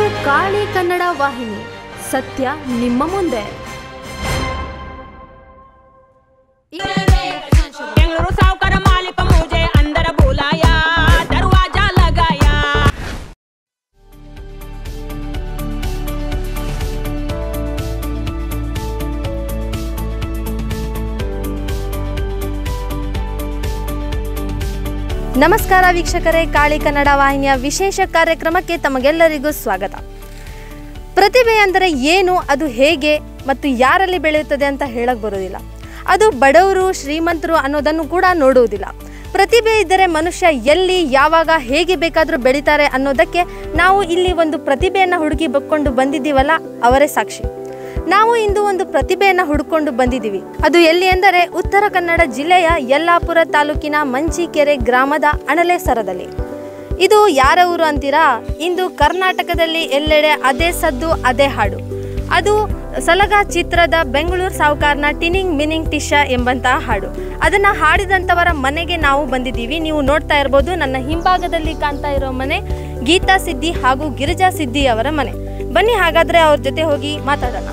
ಕಾಳಿ ಕನ್ನಡ ವಾಹಿನಿ ಸತ್ಯ ನಿಮ್ಮ ಮುಂದೆ बेंगलुरु सावकार मालिक मुझे अंदर बुलाया दरवाजा लगाया ನಮಸ್ಕಾರ ವೀಕ್ಷಕರೇ ಕಾಳಿ ಕನ್ನಡ ವಾಹಿನಿಯ ವಿಶೇಷ ಕಾರ್ಯಕ್ರಮಕ್ಕೆ ತಮಗೆಲ್ಲರಿಗೂ ಸ್ವಾಗತ ಪ್ರತಿಭೆ ಅಂದರೆ ಏನು ಅದು ಹೇಗೆ ಮತ್ತು ಯಾರಲ್ಲಿ ಬೆಳೆಯುತ್ತದೆ ಅಂತ ಹೇಳಕ್ ಬರೋದಿಲ್ಲ ಅದು ಬಡವರು ಶ್ರೀಮಂತರು ಅನ್ನೋದನ್ನು ಕೂಡ ನೋಡುವುದಿಲ್ಲ ಪ್ರತಿಭೆ ಇದ್ದರೆ ಮನುಷ್ಯ ಎಲ್ಲಿ ಯಾವಾಗ ಹೇಗೆ ಬೇಕಾದರೂ ಬೆಳೀತಾರೆ ಅನ್ನೋದಕ್ಕೆ ನಾವು ಇಲ್ಲಿ ಒಂದು ಪ್ರತಿಭೆಯನ್ನು ಹುಡುಕಿ ಬಕ್ಕೊಂಡು ಬಂದಿದ್ದೀವಲ್ಲ ಅವರೇ ಸಾಕ್ಷಿ ನಾವು ಇಂದು ಒಂದು ಪ್ರತಿಭೆಯನ್ನು ಹುಡುಕೊಂಡು ಬಂದಿದ್ದೀವಿ ಅದು ಎಲ್ಲಿ ಎಂದರೆ ಉತ್ತರ ಕನ್ನಡ ಜಿಲ್ಲೆಯ ಯಲ್ಲಾಪುರ ತಾಲೂಕಿನ ಮಂಚಿಕೆರೆ ಗ್ರಾಮದ ಅಣಲೇಸರದಲ್ಲಿ ಇದು ಯಾರ ಊರು ಅಂತೀರಾ ಇಂದು ಕರ್ನಾಟಕದಲ್ಲಿ ಎಲ್ಲೆಡೆ ಅದೇ ಸದ್ದು ಅದೇ ಹಾಡು ಅದು ಸಲಗ ಚಿತ್ರದ ಬೆಂಗಳೂರು ಸಾವುಕಾರನ ಟಿನಿಂಗ್ ಮಿನಿಂಗ್ ಟಿಶ ಎಂಬಂತಹ ಹಾಡು ಅದನ್ನು ಹಾಡಿದಂಥವರ ಮನೆಗೆ ನಾವು ಬಂದಿದ್ದೀವಿ ನೀವು ನೋಡ್ತಾ ಇರ್ಬೋದು ನನ್ನ ಹಿಂಭಾಗದಲ್ಲಿ ಕಾಣ್ತಾ ಇರೋ ಮನೆ ಗೀತಾ ಸಿದ್ದಿ ಹಾಗೂ ಗಿರಿಜಾ ಸಿದ್ದಿ ಅವರ ಮನೆ ಬನ್ನಿ ಹಾಗಾದ್ರೆ ಅವ್ರ ಜೊತೆ ಹೋಗಿ ಮಾತಾಡೋಣ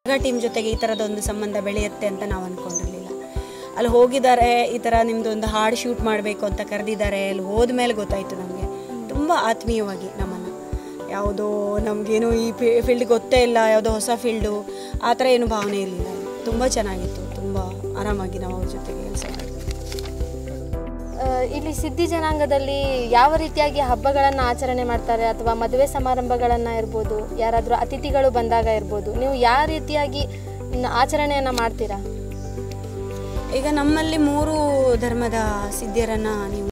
ಟೀಮ್ ಜೊತೆಗೆ ಈ ಥರದೊಂದು ಸಂಬಂಧ ಬೆಳೆಯುತ್ತೆ ಅಂತ ನಾವು ಅಂದ್ಕೊಂಡಿರಲಿಲ್ಲ ಅಲ್ಲಿ ಹೋಗಿದ್ದಾರೆ ಈ ಥರ ನಿಮ್ಮದು ಒಂದು ಹಾಡು ಶೂಟ್ ಮಾಡಬೇಕು ಅಂತ ಕರೆದಿದ್ದಾರೆ ಅಲ್ಲಿ ಹೋದ್ಮೇಲೆ ಗೊತ್ತಾಯಿತು ನಮಗೆ ತುಂಬ ಆತ್ಮೀಯವಾಗಿ ನಮ್ಮನ್ನು ಯಾವುದೋ ನಮಗೇನು ಈ ಫೀಲ್ಡ್ ಗೊತ್ತೇ ಇಲ್ಲ ಯಾವುದೋ ಹೊಸ ಫೀಲ್ಡು ಆ ಥರ ಏನು ಭಾವನೆ ಇರಲಿಲ್ಲ ತುಂಬ ಚೆನ್ನಾಗಿತ್ತು ತುಂಬ ಆರಾಮಾಗಿ ನಾವು ಅವ್ರ ಜೊತೆಗೆ ಕೆಲಸ ಮಾಡಿದ್ವಿ ಆ, ಇಲ್ಲಿ ಸಿದ್ಧಿ ಜನಾಂಗದಲ್ಲಿ ಯಾವ ರೀತಿಯಾಗಿ ಹಬ್ಬಗಳನ್ನು ಆಚರಣೆ ಮಾಡ್ತಾರೆ ಅಥವಾ ಮದುವೆ ಸಮಾರಂಭಗಳನ್ನು ಇರ್ಬೋದು ಯಾರಾದರೂ ಅತಿಥಿಗಳು ಬಂದಾಗ ಇರ್ಬೋದು ನೀವು ಯಾವ ರೀತಿಯಾಗಿ ನ- ಆಚರಣೆಯನ್ನು ಮಾಡ್ತೀರಾ ಈಗ ನಮ್ಮಲ್ಲಿ ಮೂರು ಧರ್ಮದ ಸಿದ್ಧಿಯರನ್ನು ನೀವು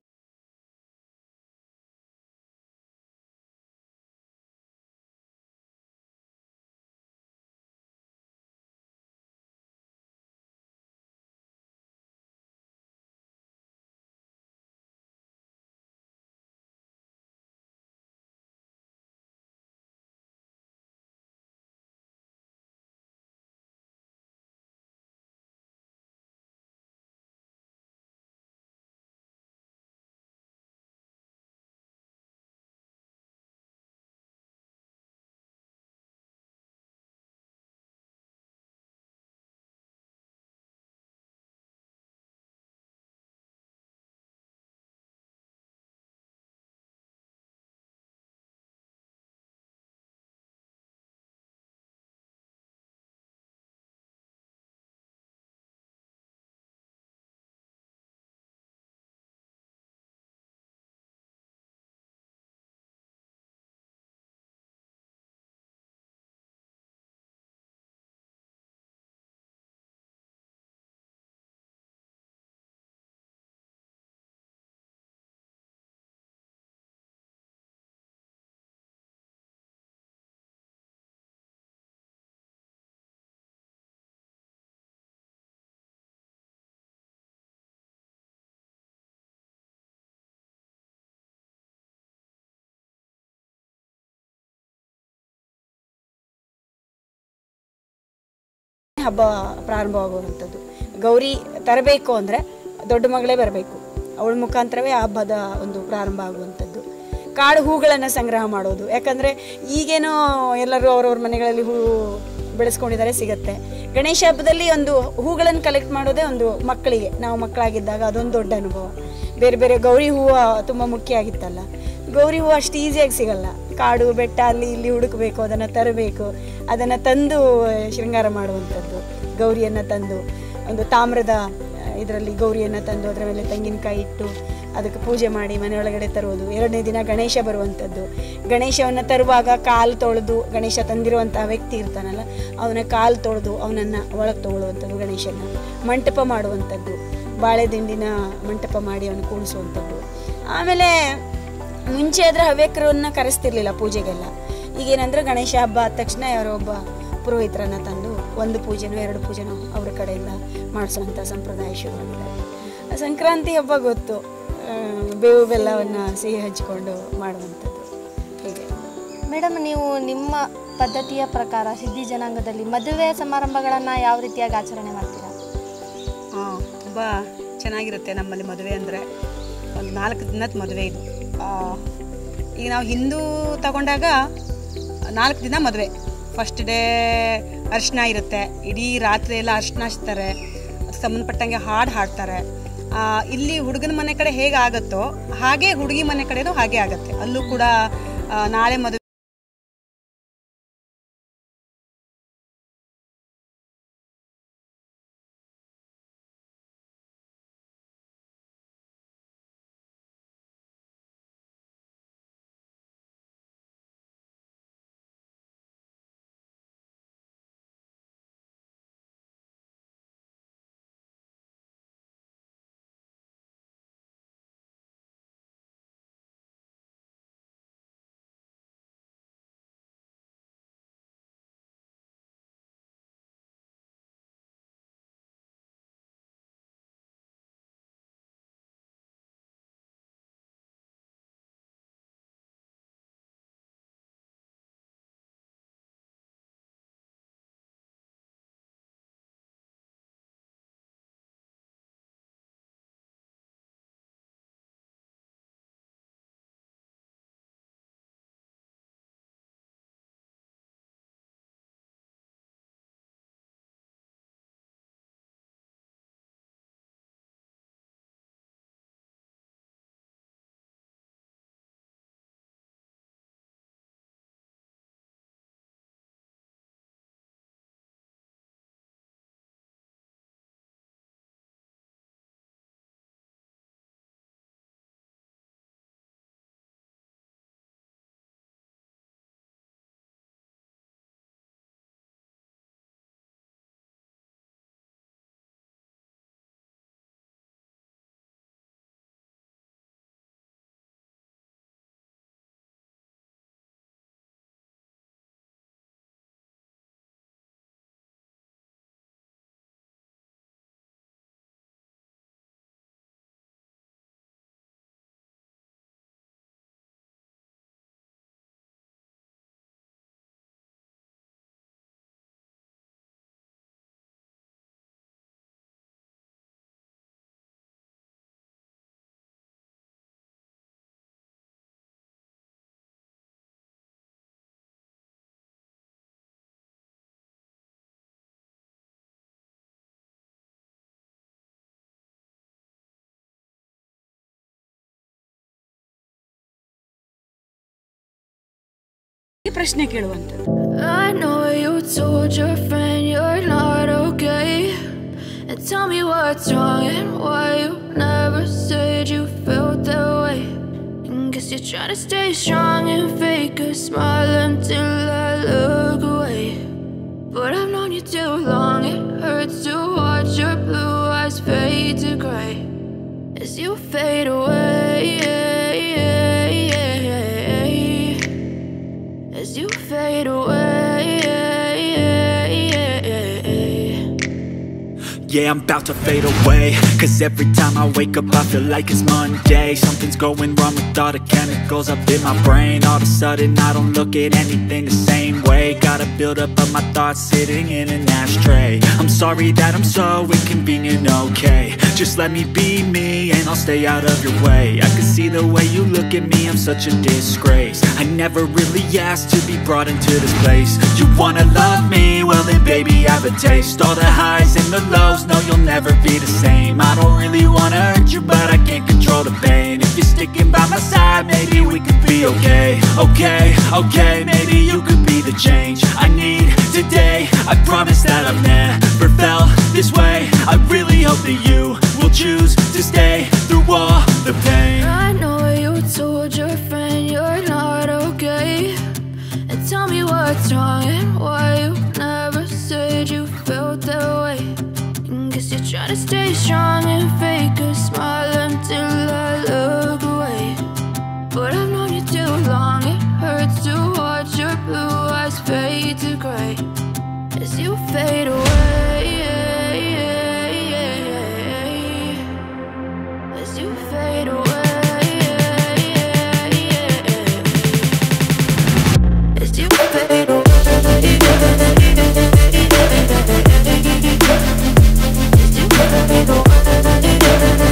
ಹಬ್ಬ ಪ್ರಾರಂಭವಾಗುವಂಥದ್ದು ಗೌರಿ ತರಬೇಕು ಅಂದರೆ ದೊಡ್ಡ ಮಗಳೇ ಬರಬೇಕು ಅವಳ ಮುಖಾಂತರವೇ ಆ ಹಬ್ಬದ ಒಂದು ಪ್ರಾರಂಭ ಆಗುವಂಥದ್ದು ಕಾಡು ಹೂಗಳನ್ನು ಸಂಗ್ರಹ ಮಾಡೋದು ಯಾಕಂದರೆ ಈಗೇನೋ ಎಲ್ಲರೂ ಅವ್ರವ್ರ ಮನೆಗಳಲ್ಲಿ ಹೂ ಬೆಳೆಸ್ಕೊಂಡಿದ್ದಾರೆ ಸಿಗತ್ತೆ ಗಣೇಶ ಹಬ್ಬದಲ್ಲಿ ಒಂದು ಹೂಗಳನ್ನು ಕಲೆಕ್ಟ್ ಮಾಡೋದೇ ಒಂದು ಮಕ್ಕಳಿಗೆ ನಾವು ಮಕ್ಕಳಾಗಿದ್ದಾಗ ಅದೊಂದು ದೊಡ್ಡ ಅನುಭವ ಬೇರೆ ಬೇರೆ ಗೌರಿ ಹೂವು ತುಂಬ ಮುಖ್ಯ ಆಗಿತ್ತಲ್ಲ ಗೌರಿ ಹೂವು ಅಷ್ಟು ಈಸಿಯಾಗಿ ಸಿಗಲ್ಲ ಕಾಡು ಬೆಟ್ಟ ಅಲ್ಲಿ ಇಲ್ಲಿ ಹುಡುಕಬೇಕು ಅದನ್ನು ತರಬೇಕು ಅದನ್ನು ತಂದು ಶೃಂಗಾರ ಮಾಡುವಂಥದ್ದು ಗೌರಿಯನ್ನು ತಂದು ಒಂದು ತಾಮ್ರದ ಇದರಲ್ಲಿ ಗೌರಿಯನ್ನು ತಂದು ಅದರ ಮೇಲೆ ತೆಂಗಿನಕಾಯಿ ಇಟ್ಟು ಅದಕ್ಕೆ ಪೂಜೆ ಮಾಡಿ ಮನೆಯೊಳಗಡೆ ತರುವುದು ಎರಡನೇ ದಿನ ಗಣೇಶ ಬರುವಂಥದ್ದು ಗಣೇಶವನ್ನು ತರುವಾಗ ಕಾಲು ತೊಳೆದು ಗಣೇಶ ತಂದಿರುವಂಥ ವ್ಯಕ್ತಿ ಇರ್ತಾನಲ್ಲ ಅವನ ಕಾಲು ತೊಳೆದು ಅವನನ್ನು ಒಳಗೆ ತೊಗೊಳ್ಳುವಂಥದ್ದು ಗಣೇಶನ ಮಂಟಪ ಮಾಡುವಂಥದ್ದು ಬಾಳೆ ದಿಂಡಿನ ಮಂಟಪ ಮಾಡಿ ಅವನು ಕೂಣಿಸುವಂಥದ್ದು ಆಮೇಲೆ ಮುಂಚೆ ಆದರೆ ಹವ್ಯಕರನ್ನ ಕರೆಸ್ತಿರ್ಲಿಲ್ಲ ಪೂಜೆಗೆಲ್ಲ ಈಗೇನಂದ್ರೆ ಗಣೇಶ ಹಬ್ಬ ಆದ ತಕ್ಷಣ ಯಾರೋ ಒಬ್ಬ ಪುರೋಹಿತರನ್ನ ತಂದು ಒಂದು ಪೂಜೆನೋ ಎರಡು ಪೂಜೆನೋ ಅವ್ರ ಕಡೆಯಿಂದ ಮಾಡಿಸುವಂಥ ಸಂಪ್ರದಾಯ ಶುರುವಾಗಿದೆ ಸಂಕ್ರಾಂತಿ ಹಬ್ಬ ಗೊತ್ತು ಆ, ಬೇವು ಬೆಲ್ಲವನ್ನು ಸಿಹಿ ಹಂಚಿಕೊಂಡು ಮಾಡುವಂಥದ್ದು ಹೀಗೆ ಮೇಡಮ್ ನೀವು ನಿಮ್ಮ ಪದ್ಧತಿಯ ಪ್ರಕಾರ ಸಿದ್ಧಿ ಜನಾಂಗದಲ್ಲಿ ಮದುವೆ ಸಮಾರಂಭಗಳನ್ನು ಯಾವ ರೀತಿಯಾಗಿ ಆಚರಣೆ ಮಾಡ್ತೀರಾ ಹಾಂ ತುಂಬ ಚೆನ್ನಾಗಿರುತ್ತೆ ನಮ್ಮಲ್ಲಿ ಮದುವೆ ಅಂದರೆ ಒಂದು ನಾಲ್ಕು ದಿನದ ಮದುವೆ ಇದು ಆ, ಈಗ ನಾವು ಹಿಂದೂ ತಗೊಂಡಾಗ ನಾಲ್ಕು ದಿನ ಮದುವೆ ಫಸ್ಟ್ ಡೇ ಅರ್ಶಿನ ಇರುತ್ತೆ ಇಡೀ ರಾತ್ರಿ ಎಲ್ಲ ಅರ್ಶಿನ ಹಚ್ತಾರೆ ಅದಕ್ಕೆ ಸಂಬಂಧಪಟ್ಟಂಗೆ ಹಾಡು ಹಾಡ್ತಾರೆ ಆ, ಇಲ್ಲಿ ಹುಡುಗನ ಮನೆ ಕಡೆ ಹೇಗೆ ಆಗುತ್ತೋ ಹಾಗೆ ಹುಡುಗಿ ಮನೆ ಕಡೆನೂ ಹಾಗೆ ಆಗುತ್ತೆ ಅಲ್ಲೂ ಕೂಡ ಆ, ನಾಳೆ ಮದುವೆ ಪ್ರಶ್ನೆ ಕೇಳುವಂಥದ್ದು I know you told your friend you're not okay. And tell me what's wrong and why you never said you felt that way. And guess you're trying to stay strong and fake a smile until I look away. But I've known you too long, it hurts to watch your blue eyes fade to gray as you fade away. As you fade away. Yeah, I'm about to fade away Cause every time I wake up I feel like it's Monday Something's going wrong with all the chemicals up in my brain All of a sudden I don't look at anything the same way Gotta build up of my thoughts sitting in an ashtray I'm sorry that I'm so inconvenient, okay Just let me be me and I'll stay out of your way I can see the way you look at me, I'm such a disgrace I never really asked to be brought into this place You wanna love me? Well then baby I have a taste All the highs and the lows, no you'll never be the same I don't really wanna hurt you but I can't control the pain If you're sticking by my side, maybe we could be okay Okay, okay, maybe you could be the change I need today I promise that I've never felt this way I really hope that you will choose to stay through all the pain I know you told your friend you're not okay. And tell me what's wrong and why you never said you felt that way. And guess you're trying to stay strong and fake a smile until I look away. But I've known you too long, it hurts to watch your blue eyes fade to gray as you fade away. As you fade away, as you fade away, as you fade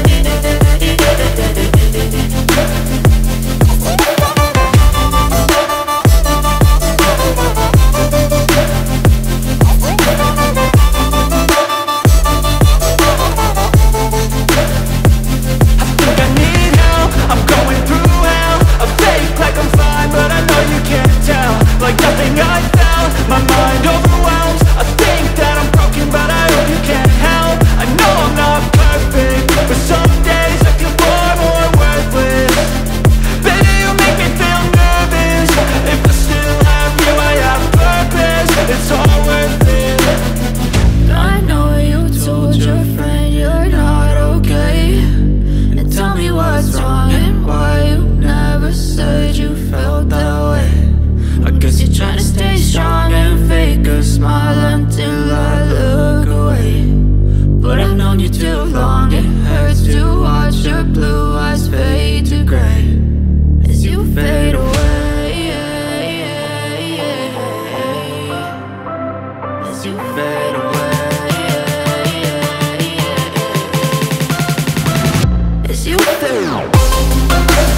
think I need help I'm going through hell I fake like I'm fine But I know you can't tell Like nothing I felt My mind overwhelms I think that I'm broken But I hope you can't help I know I'm not perfect But some days I feel far more worthless Baby, you make me feel nervous If I still have you, I have purpose It's all worth it I know you told your friend you're not okay. And tell me what's wrong and why you never said you felt that way. I guess you're trying to stay strong and fake a smile until I look away. But I've known you too long, it hurts to watch your blue eyes fade to gray as you fade away. As you fade away. As you fade away.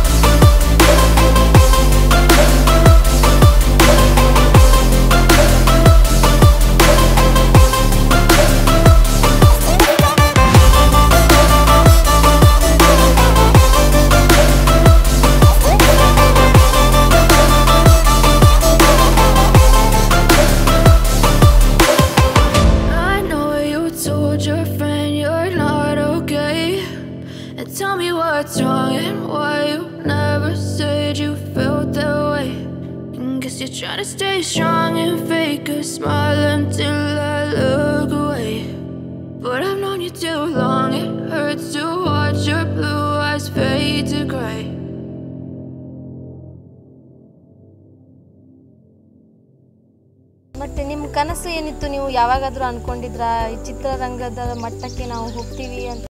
I know you told your friend you're not okay. And tell me what's wrong and why you never said you felt that way. And guess you're trying to stay strong and fake a smile until I look away. But I've known you too long, it hurts to watch your blue eyes fade to gray. ಮತ್ತೆ ನಿಮ್ಮ ಕನಸು ಏನಿತ್ತು ನೀವು ಯಾವಾಗಾದ್ರೂ ಅನ್ಕೊಂಡಿದ್ರಾ ಈ ಚಿತ್ರರಂಗದ ಮಟ್ಟಕ್ಕೆ ನಾವು ಹೋಗ್ತೀವಿ ಅಂತ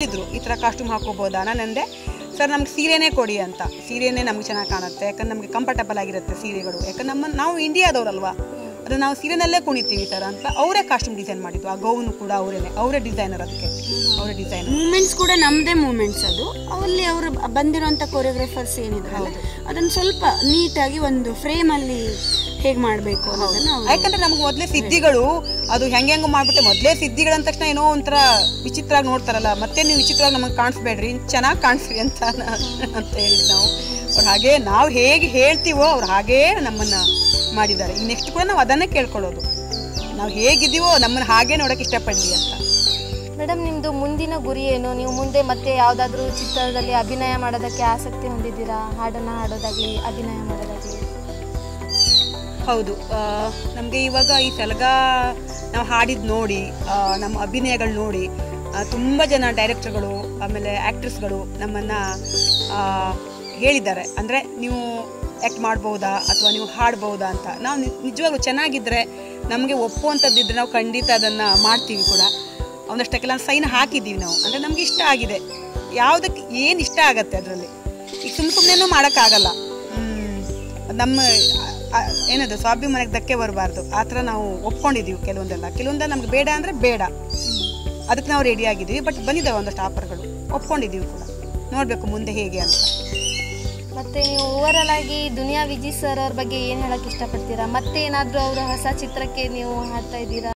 ಕೇಳಿದರು ಈ ಥರ ಕಾಸ್ಟ್ಯೂಮ್ ಹಾಕೋಬೋದಾ ನಾನು ಅಂದೆ ಸರ್ ನಮ್ಗೆ ಸೀರೆನೇ ಕೊಡಿ ಅಂತ ಸೀರೆನೇ ನಮ್ಗೆ ಚೆನ್ನಾಗಿ ಕಾಣುತ್ತೆ ಯಾಕಂದ್ರೆ ನಮಗೆ ಕಂಫರ್ಟಬಲ್ ಆಗಿರುತ್ತೆ ಸೀರೆಗಳು ಯಾಕಂದ್ರೆ ನಮ್ಮ ನಾವು ಇಂಡಿಯಾದವ್ರಲ್ವಾ ಅದು ನಾವು ಸೀರೆನಲ್ಲೇ ಕುಣಿತೀವಿ ಸರ್ ಅಂತ ಅವರೇ ಕಾಸ್ಟ್ಯೂಮ್ ಡಿಸೈನ್ ಮಾಡಿದ್ದು ಆ ಗೌನು ಕೂಡ ಅವರೇನೆ ಅವರೇ ಡಿಸೈನರ್ ಅದಕ್ಕೆ ಅವರೇ ಡಿಸೈನರ್ ಮೂಮೆಂಟ್ಸ್ ಕೂಡ ನಮ್ಮದೇ ಮೂಮೆಂಟ್ಸ್ ಅದು ಅಲ್ಲಿ ಅವರು ಬಂದಿರೋಂಥ ಕೊರಿಯೋಗ್ರಾಫರ್ಸ್ ಏನಿದ್ರಲ್ಲ ಅದನ್ನು ಸ್ವಲ್ಪ ನೀಟಾಗಿ ಒಂದು ಫ್ರೇಮಲ್ಲಿ ಹೇಗೆ ಮಾಡಬೇಕು ಅನ್ನೋದನ್ನು ಅವ್ರು- ಯಾಕಂದ್ರೆ ನಮ್ಗೆ ಮೊದಲೇ ಸಿದ್ಧಿಗಳು ಅದು ಹೆಂಗೆ ಹೆಂಗೆ ಮಾಡ್ಬಿಟ್ಟೆ ಮೊದಲೇ ಸಿದ್ಧಿಗಳು ಅಂದ ತಕ್ಷಣ ಏನೋ ಒಂಥರ ವಿಚಿತ್ರವಾಗಿ ನೋಡ್ತಾರಲ್ಲ ಮತ್ತೆ ನೀವು ವಿಚಿತ್ರವಾಗಿ ನಮಗೆ ಕಾಣಿಸ್ಬೇಡ್ರಿ ಚೆನ್ನಾಗಿ ಕಾಣಿಸ್ರಿ ಅಂತ ನಾ- ಅಂತ ಹೇಳಿದ್ ನಾವು ಅವ್ರು ಹಾಗೆ ನಾವು ಹೇಗೆ ಹೇಳ್ತೀವೋ ಅವ್ರು ಹಾಗೇ ನಮ್ಮನ್ನ ಮಾಡಿದ್ದಾರೆ ಈ ನೆಕ್ಸ್ಟ್ ಕೂಡ ನಾವು ಅದನ್ನೇ ಕೇಳ್ಕೊಳ್ಳೋದು ನಾವು ಹೇಗಿದ್ದೀವೋ ನಮ್ಮನ್ನ ಹಾಗೆ ನೋಡಕ್ಕೆ ಇಷ್ಟಪಡ್ಲಿ ಅಂತ ಮೇಡಮ್ ನಿಮ್ಮದು ಮುಂದಿನ ಗುರಿ ಏನು ನೀವು ಮುಂದೆ ಮತ್ತೆ ಯಾವುದಾದ್ರೂ ಚಿತ್ರದಲ್ಲಿ ಅಭಿನಯ ಮಾಡೋದಕ್ಕೆ ಆಸಕ್ತಿ ಹೊಂದಿದ್ದೀರಾ ಹಾಡನ್ನು ಹಾಡೋದಾಗಲಿ ಅಭಿನಯ ಮಾಡೋದಾಗಲಿ ಹೌದು ನಮಗೆ ಇವಾಗ ಈ ಸಲಗ ನಾವು ಹಾಡಿದ್ದು ನೋಡಿ ಆ, ನಮ್ಮ ಅಭಿನಯಗಳು ನೋಡಿ ತುಂಬ ಜನ ಡೈರೆಕ್ಟರ್ಗಳು ಆಮೇಲೆ ಆ್ಯಕ್ಟ್ರೆಸ್ಗಳು ನಮ್ಮನ್ನು ಹೇಳಿದ್ದಾರೆ ಅಂದರೆ ನೀವು ಆ್ಯಕ್ಟ್ ಮಾಡ್ಬೋದಾ ಅಥವಾ ನೀವು ಹಾಡ್ಬೋದಾ ಅಂತ ನಾವು ನಿ- ನಿಜವಾಗ್ಲೂ ಚೆನ್ನಾಗಿದ್ದರೆ ನಮಗೆ ಒಪ್ಪುವಂಥದ್ದಿದ್ರೆ ನಾವು ಖಂಡಿತ ಅದನ್ನು ಮಾಡ್ತೀವಿ ಕೂಡ ಒಂದಷ್ಟಕ್ಕೆಲ್ಲ ಸೈನ್ ಹಾಕಿದ್ದೀವಿ ನಾವು ಅಂದರೆ ನಮ್ಗೆ ಇಷ್ಟ ಆಗಿದೆ ಯಾವುದಕ್ಕೆ ಏನು ಇಷ್ಟ ಆಗತ್ತೆ ಅದರಲ್ಲಿ ಈಗ ಸುಮ್ಮ ಸುಮ್ಮನೆನೂ ಮಾಡೋಕ್ಕಾಗಲ್ಲ ಹ್ಮ್. ನಮ್ಮ ಆ, ಏನದು ಸ್ವಾಭಿಮಾನಕ್ಕೆ ಧಕ್ಕೆ ಬರಬಾರ್ದು ಆ ಥರ ನಾವು ಒಪ್ಕೊಂಡಿದ್ದೀವಿ ಕೆಲವೊಂದೆಲ್ಲ ಕೆಲವೊಂದೆಲ್ಲ ನಮ್ಗೆ ಬೇಡ ಅಂದರೆ ಬೇಡ ಅದಕ್ಕೆ ನಾವು ರೆಡಿ ಆಗಿದ್ದೀವಿ ಬಟ್ ಬಂದಿದ್ದಾವೆ ಒಂದಷ್ಟು ಆಫರ್ಗಳು ಒಪ್ಕೊಂಡಿದ್ದೀವಿ ಕೂಡ ನೋಡಬೇಕು ಮುಂದೆ ಹೇಗೆ ಅಂತ ಮತ್ತೆ ನೀವು ಓವರಾಲ್ ಆಗಿ ದುನಿಯಾ ವಿಜಿ ಸರ್ ಅವ್ರ ಬಗ್ಗೆ ಏನು ಹೇಳಕ್ಕೆ ಇಷ್ಟಪಡ್ತೀರಾ ಮತ್ತೆ ಏನಾದರೂ ಅವರ ಹೊಸ ಚಿತ್ರಕ್ಕೆ ನೀವು ಹಾಡ್ತಾ ಇದ್ದೀರಾ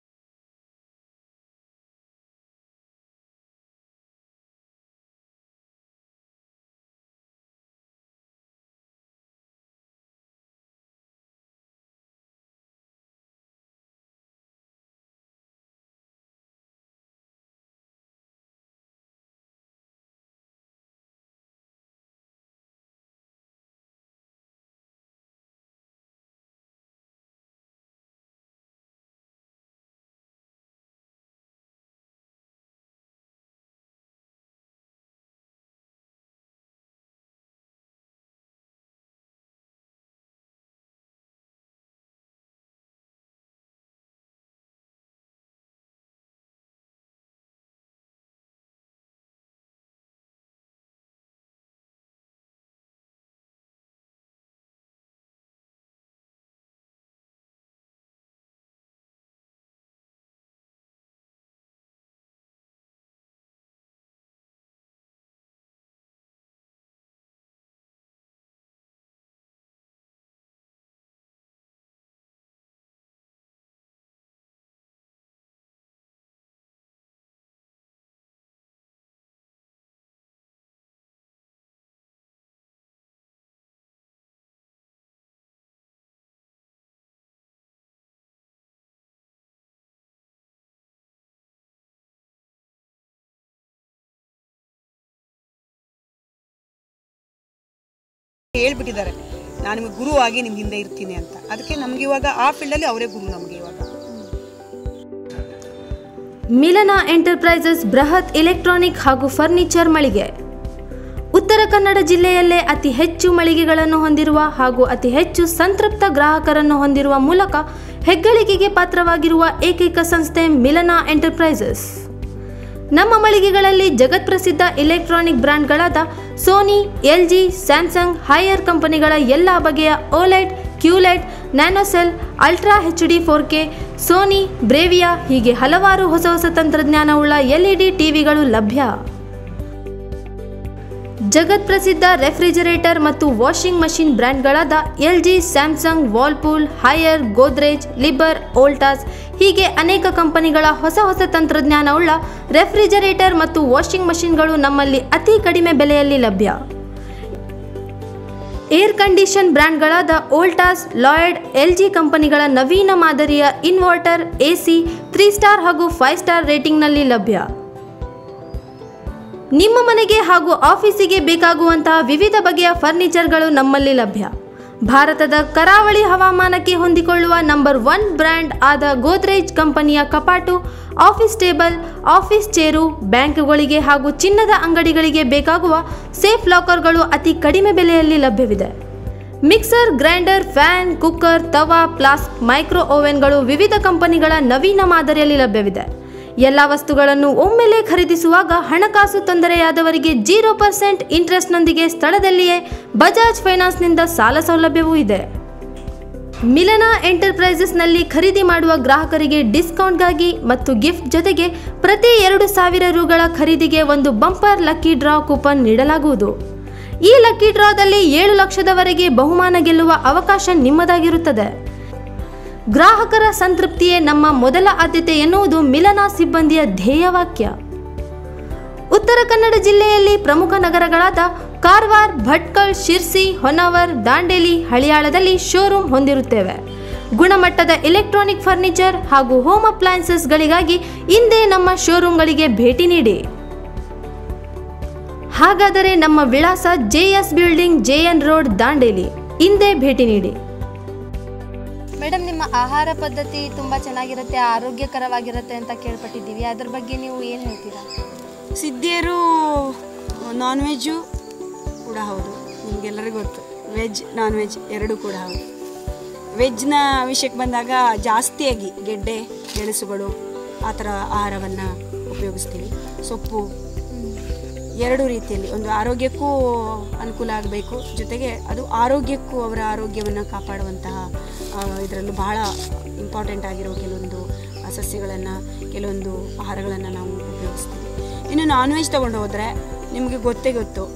ಹೇಳ್ಬಿಟ್ಟಿದ್ದಾರೆ ನಾನು ನಿಮಗೆ ಗುರು ಆಗಿ ನಿಮ್ಮ ಹಿಂದೆ ಇರ್ತೀನಿ ಅಂತ ಅದಕ್ಕೆ ನಮ್ಗೆ ಇವಾಗ ಆ ಫೀಲ್ಡಲ್ಲಿ ಅವರೇ ಗುರು ನಮಗೆ ಇವಾಗ ಮಿಲನ ಎಂಟರ್ಪ್ರೈಸಸ್ ಬೃಹತ್ ಎಲೆಕ್ಟ್ರಾನಿಕ್ ಹಾಗೂ ಫರ್ನಿಚರ್ ಮಳಿಗೆ ಉತ್ತರ ಕನ್ನಡ ಜಿಲ್ಲೆಯಲ್ಲೇ ಅತಿ ಹೆಚ್ಚು ಮಳಿಗೆಗಳನ್ನು ಹೊಂದಿರುವ ಹಾಗೂ ಅತಿ ಹೆಚ್ಚು ಸಂತೃಪ್ತ ಗ್ರಾಹಕರನ್ನು ಹೊಂದಿರುವ ಮೂಲಕ ಹೆಗ್ಗಳಿಕೆಗೆ ಪಾತ್ರವಾಗಿರುವ ಏಕೈಕ ಸಂಸ್ಥೆ ಮಿಲನ ಎಂಟರ್ಪ್ರೈಸಸ್ ನಮ್ಮ ಮಳಿಗೆಗಳಲ್ಲಿ ಜಗತ್ಪ್ರಸಿದ್ಧ ಇಲೆಕ್ಟ್ರಾನಿಕ್ ಬ್ರ್ಯಾಂಡ್ಗಳಾದ Sony L G Samsung Haier ಕಂಪನಿಗಳ ಎಲ್ಲ ಬಗೆಯ OLED QLED NanoCell ultra H D four K Sony Bravia ಹೀಗೆ ಹಲವಾರು ಹೊಸ ಹೊಸ ತಂತ್ರಜ್ಞಾನವುಳ್ಳ ಎಲ್ ಇ ಡಿ ಟಿವಿಗಳು ಲಭ್ಯ ಜಗತ್ಪ್ರಸಿದ್ಧ ರೆಫ್ರಿಜರೇಟರ್ ಮತ್ತು ವಾಷಿಂಗ್ ಮಷಿನ್ ಬ್ರ್ಯಾಂಡ್ಗಳಾದ L G Samsung Whirlpool Haier Godrej ಲಿಬರ್ ಓಲ್ಟಾಸ್ ಹೀಗೆ ಅನೇಕ ಕಂಪನಿಗಳ ಹೊಸ ಹೊಸ ತಂತ್ರಜ್ಞಾನವುಳ್ಳ ರೆಫ್ರಿಜರೇಟರ್ ಮತ್ತು ವಾಷಿಂಗ್ ಮಷಿನ್ಗಳು ನಮ್ಮಲ್ಲಿ ಅತಿ ಕಡಿಮೆ ಬೆಲೆಯಲ್ಲಿ ಲಭ್ಯ ಏರ್ ಕಂಡೀಷನ್ ಬ್ರ್ಯಾಂಡ್ಗಳಾದ ಓಲ್ಟಾಸ್ ಲಾಯ್ಡ್ ಎಲ್ ಜಿ ಕಂಪನಿಗಳ ನವೀನ ಮಾದರಿಯ ಇನ್ವರ್ಟರ್ ಎಸಿ ತ್ರೀ ಸ್ಟಾರ್ ಹಾಗೂ ಫೈವ್ ಸ್ಟಾರ್ ರೇಟಿಂಗ್ನಲ್ಲಿ ಲಭ್ಯ ನಿಮ್ಮ ಮನೆಗೆ ಹಾಗೂ ಆಫೀಸಿಗೆ ಬೇಕಾಗುವಂತಹ ವಿವಿಧ ಬಗೆಯ ಫರ್ನಿಚರ್ಗಳು ನಮ್ಮಲ್ಲಿ ಲಭ್ಯ ಭಾರತದ ಕರಾವಳಿ ಹವಾಮಾನಕ್ಕೆ ಹೊಂದಿಕೊಳ್ಳುವ ನಂಬರ್ ಒನ್ ಬ್ರ್ಯಾಂಡ್ ಆದ ಗೋದ್ರೇಜ್ ಕಂಪನಿಯ ಕಪಾಟು ಆಫೀಸ್ ಟೇಬಲ್ ಆಫೀಸ್ ಚೇರು ಬ್ಯಾಂಕುಗಳಿಗೆ ಹಾಗೂ ಚಿನ್ನದ ಅಂಗಡಿಗಳಿಗೆ ಬೇಕಾಗುವ ಸೇಫ್ ಲಾಕರ್ಗಳು ಅತಿ ಕಡಿಮೆ ಬೆಲೆಯಲ್ಲಿ ಲಭ್ಯವಿದೆ ಮಿಕ್ಸರ್ ಗ್ರೈಂಡರ್ ಫ್ಯಾನ್ ಕುಕ್ಕರ್ ತವಾ ಪ್ಲಾಸ್ಕ್ ಮೈಕ್ರೋ ಓವೆನ್ಗಳು ವಿವಿಧ ಕಂಪನಿಗಳ ನವೀನ ಮಾದರಿಯಲ್ಲಿ ಲಭ್ಯವಿದೆ ಎಲ್ಲ ವಸ್ತುಗಳನ್ನು ಒಮ್ಮೆಲೆ ಖರೀದಿಸುವಾಗ ಹಣಕಾಸು ತೊಂದರೆಯಾದವರಿಗೆ ಜೀರೋ ಪರ್ಸೆಂಟ್ ಇಂಟ್ರೆಸ್ಟ್ನೊಂದಿಗೆ ಸ್ಥಳದಲ್ಲಿಯೇ ಬಜಾಜ್ ಫೈನಾನ್ಸ್ನಿಂದ ಸಾಲ ಸೌಲಭ್ಯವೂ ಇದೆ ಮಿಲನ ಎಂಟರ್ಪ್ರೈಸಸ್ನಲ್ಲಿ ಖರೀದಿ ಮಾಡುವ ಗ್ರಾಹಕರಿಗೆ ಡಿಸ್ಕೌಂಟ್ಗಾಗಿ ಮತ್ತು ಗಿಫ್ಟ್ ಜೊತೆಗೆ ಪ್ರತಿ ಎರಡು ಸಾವಿರ ರುಗಳ ಖರೀದಿಗೆ ಒಂದು ಬಂಪರ್ ಲಕ್ಕಿ ಡ್ರಾ ಕೂಪನ್ ನೀಡಲಾಗುವುದು ಈ ಲಕ್ಕಿ ಡ್ರಾದಲ್ಲಿ ಏಳು ಲಕ್ಷದವರೆಗೆ ಬಹುಮಾನ ಗೆಲ್ಲುವ ಅವಕಾಶ ನಿಮ್ಮದಾಗಿರುತ್ತದೆ ಗ್ರಾಹಕರ ಸಂತೃಪ್ತಿಯೇ ನಮ್ಮ ಮೊದಲ ಆದ್ಯತೆ ಎನ್ನುವುದು ಮಿಲನ ಸಿಬ್ಬಂದಿಯ ಧ್ಯೇಯವಾಕ್ಯ ಉತ್ತರ ಕನ್ನಡ ಜಿಲ್ಲೆಯಲ್ಲಿ ಪ್ರಮುಖ ನಗರಗಳಾದ ಕಾರವಾರ ಭಟ್ಕಳ ಶಿರ್ಸಿ ಹೊನ್ನಾವರ್ ದಾಂಡೇಲಿ ಹಳಿಯಾಳದಲ್ಲಿ ಶೋರೂಮ್ ಹೊಂದಿರುತ್ತೇವೆ ಗುಣಮಟ್ಟದ ಎಲೆಕ್ಟ್ರಾನಿಕ್ ಫರ್ನಿಚರ್ ಹಾಗೂ ಹೋಮ್ ಅಪ್ಲಯನ್ಸಸ್ಗಳಿಗಾಗಿ ಹಿಂದೆ ನಮ್ಮ ಶೋರೂಮ್ಗಳಿಗೆ ಭೇಟಿ ನೀಡಿ ಹಾಗಾದರೆ ನಮ್ಮ ವಿಳಾಸ JS building JN road Dandeli ಹಿಂದೆ ಭೇಟಿ ನೀಡಿ ಮೇಡಮ್ ನಿಮ್ಮ ಆಹಾರ ಪದ್ಧತಿ ತುಂಬ ಚೆನ್ನಾಗಿರುತ್ತೆ ಆರೋಗ್ಯಕರವಾಗಿರುತ್ತೆ ಅಂತ ಕೇಳ್ಪಟ್ಟಿದ್ದೀವಿ ಅದ್ರ ಬಗ್ಗೆ ನೀವು ಏನು ಹೇಳ್ತೀರಾ ಸಿದ್ಧಿಯರು ನಾನ್ ವೆಜ್ಜು ಕೂಡ ಹೌದು ನಿಮಗೆಲ್ಲರಿಗೂ ಗೊತ್ತು ವೆಜ್ ನಾನ್ ವೆಜ್ ಎರಡೂ ಕೂಡ ಹೌದು ವೆಜ್ನ ವಿಷಯಕ್ಕೆ ಬಂದಾಗ ಜಾಸ್ತಿಯಾಗಿ ಗೆಡ್ಡೆ ಗೆಣಸುಗಳು ಆ ಥರ ಆಹಾರವನ್ನು ಉಪಯೋಗಿಸ್ತೀವಿ ಸೊಪ್ಪು ಎರಡು ರೀತಿಯಲ್ಲಿ ಒಂದು ಆರೋಗ್ಯಕ್ಕೂ ಅನುಕೂಲ ಆಗಬೇಕು ಜೊತೆಗೆ ಅದು ಆರೋಗ್ಯಕ್ಕೂ ಅವರ ಆರೋಗ್ಯವನ್ನು ಕಾಪಾಡುವಂತಹ ಇದರಲ್ಲೂ ಬಹಳ ಇಂಪಾರ್ಟೆಂಟ್ ಆಗಿರೋ ಕೆಲವೊಂದು ಸಸ್ಯಗಳನ್ನು ಕೆಲವೊಂದು ಆಹಾರಗಳನ್ನು ನಾವು ಉಪಯೋಗಿಸ್ತೀವಿ ಇನ್ನು ನಾನ್ ವೆಜ್ ತೊಗೊಂಡು ಹೋದರೆ ನಿಮಗೆ ಗೊತ್ತೇ ಗೊತ್ತು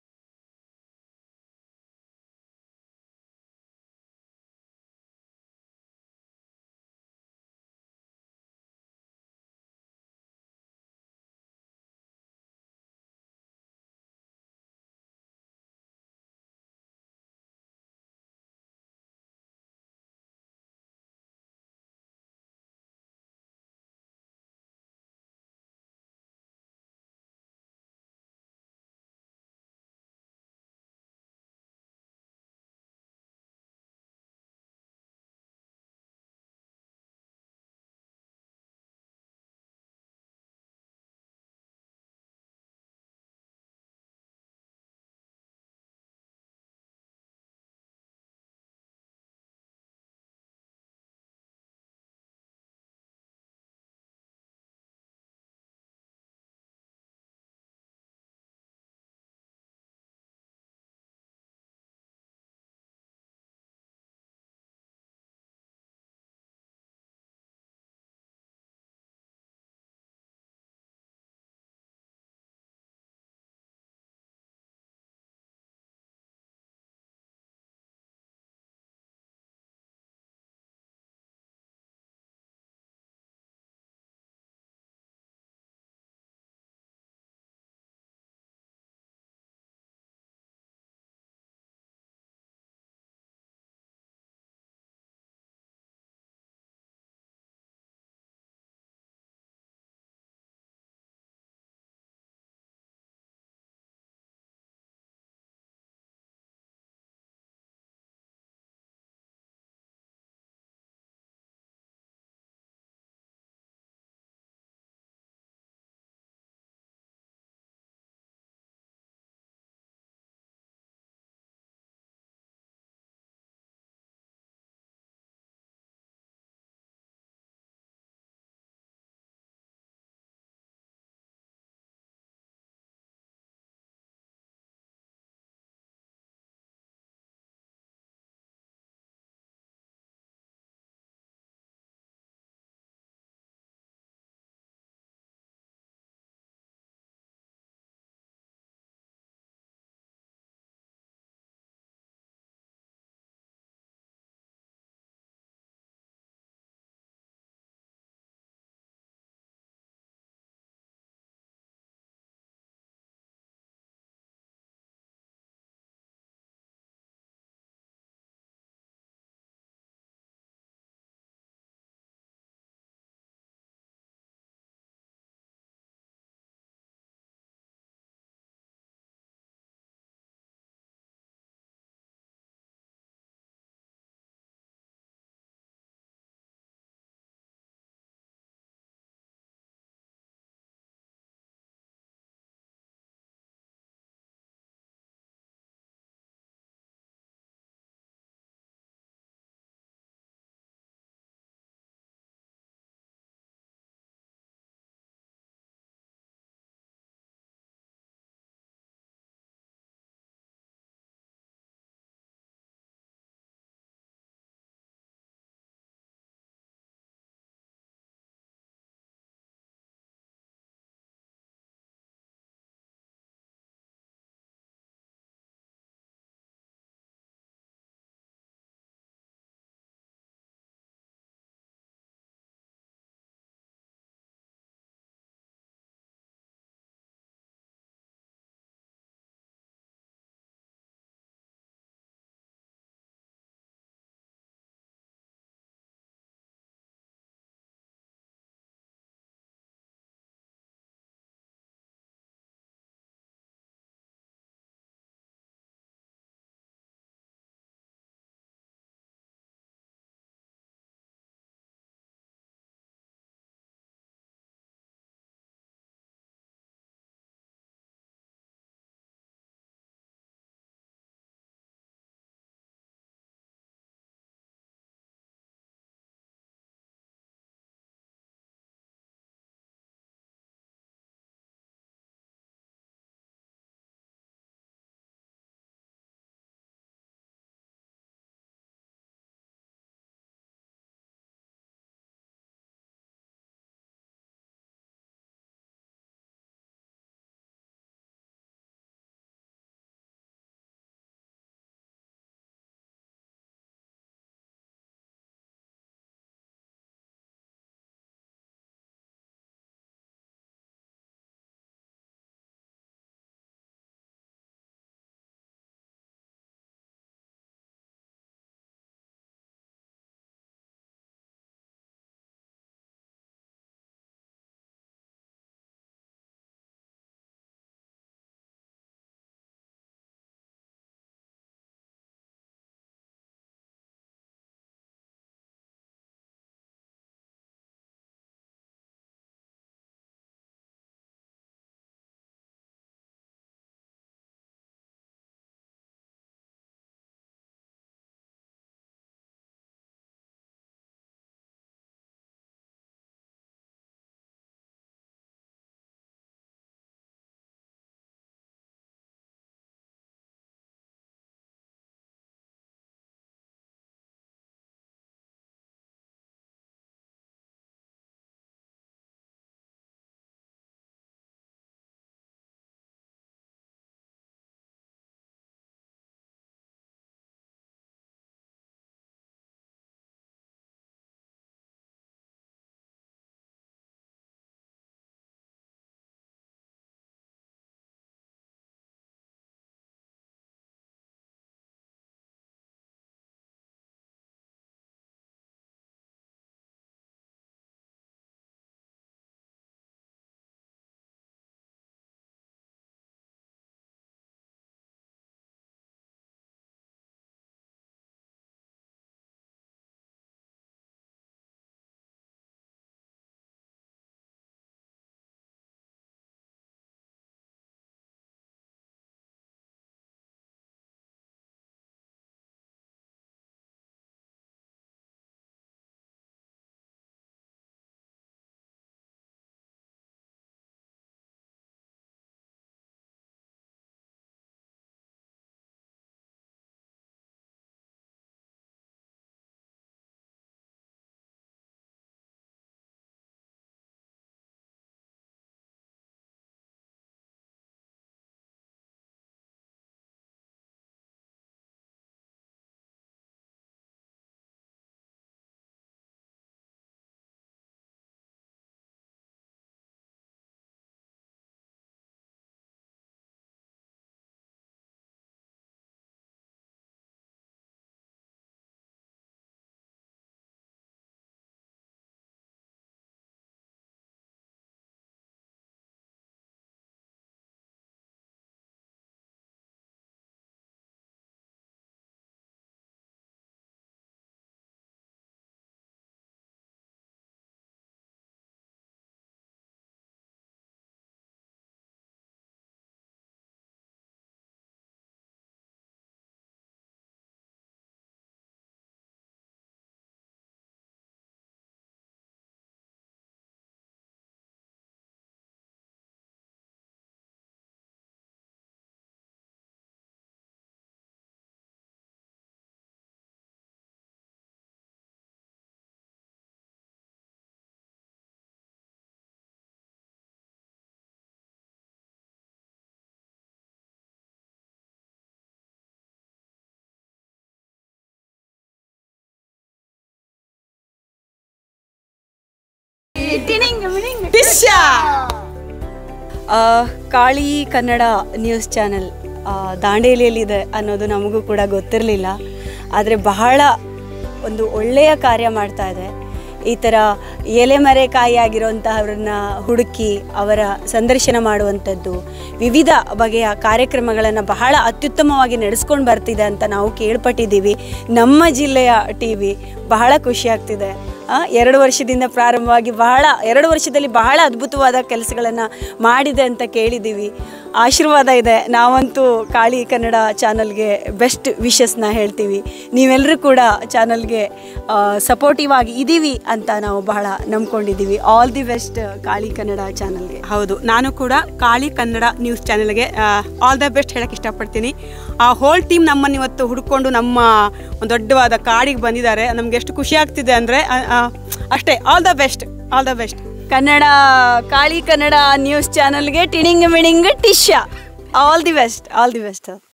ಟಿಶ್ಯಾ! ಆ, ಕಾಳಿ ಕನ್ನಡ ನ್ಯೂಸ್ ಚಾನೆಲ್ ಆ, ದಾಂಡೇಲಿಯಲ್ಲಿದೆ ಅನ್ನೋದು ನಮಗೂ ಕೂಡ ಗೊತ್ತಿರಲಿಲ್ಲ ಆದರೆ ಬಹಳ ಒಂದು ಒಳ್ಳೆಯ ಕಾರ್ಯ ಮಾಡ್ತಾ ಇದೆ ಈ ಥರ ಎಲೆಮರೆಕಾಯಿ ಆಗಿರುವಂತಹವ್ರನ್ನ ಹುಡುಕಿ ಅವರ ಸಂದರ್ಶನ ಮಾಡುವಂಥದ್ದು ವಿವಿಧ ಬಗೆಯ ಕಾರ್ಯಕ್ರಮಗಳನ್ನು ಬಹಳ ಅತ್ಯುತ್ತಮವಾಗಿ ನಡೆಸ್ಕೊಂಡು ಬರ್ತಿದೆ ಅಂತ ನಾವು ಕೇಳ್ಪಟ್ಟಿದ್ದೀವಿ ನಮ್ಮ ಜಿಲ್ಲೆಯ ಟಿ ವಿ ಬಹಳ ಖುಷಿ ಆಗ್ತಿದೆ ಆ, ಎರಡು ವರ್ಷದಿಂದ ಪ್ರಾರಂಭವಾಗಿ ಬಹಳ ಎರಡು ವರ್ಷದಲ್ಲಿ ಬಹಳ ಅದ್ಭುತವಾದ ಕೆಲಸಗಳನ್ನು ಮಾಡಿದೆ ಅಂತ ಕೇಳಿದ್ದೀವಿ ಆಶೀರ್ವಾದ ಇದೆ ನಾವಂತೂ ಕಾಳಿ ಕನ್ನಡ ಚಾನಲ್ಗೆ ಬೆಸ್ಟ್ ವಿಶಸ್ನ ಹೇಳ್ತೀವಿ ನೀವೆಲ್ಲರೂ ಕೂಡ ಚಾನಲ್ಗೆ ಸಪೋರ್ಟಿವ್ ಆಗಿ ಇದ್ದೀವಿ ಅಂತ ನಾವು ಬಹಳ ನಂಬ್ಕೊಂಡಿದ್ದೀವಿ all the best Kali Kannada ಚಾನಲ್ಗೆ ಹೌದು ನಾನು ಕೂಡ ಕಾಳಿ ಕನ್ನಡ ನ್ಯೂಸ್ ಚಾನೆಲ್ಗೆ ಆಲ್ ದ ಬೆಸ್ಟ್ ಹೇಳಕ್ಕೆ ಇಷ್ಟಪಡ್ತೀನಿ ಆ ಹೋಲ್ ಟೀಮ್ ನಮ್ಮನ್ನು ಇವತ್ತು ಹುಡ್ಕೊಂಡು ನಮ್ಮ ಒಂದು ದೊಡ್ಡವಾದ ಕಾಡಿಗೆ ಬಂದಿದ್ದಾರೆ ನಮ್ಗೆ ಎಷ್ಟು ಖುಷಿ ಆಗ್ತಿದೆ ಅಂದರೆ ಅಷ್ಟೇ all the best all the best Kannada Kali Kannada news ಚಾನಲ್ಗೆ ಟಿಣಿಂಗ್ ಮಿಣಿಂಗ್ ಟಿಶ್ಯಾ all the best all the best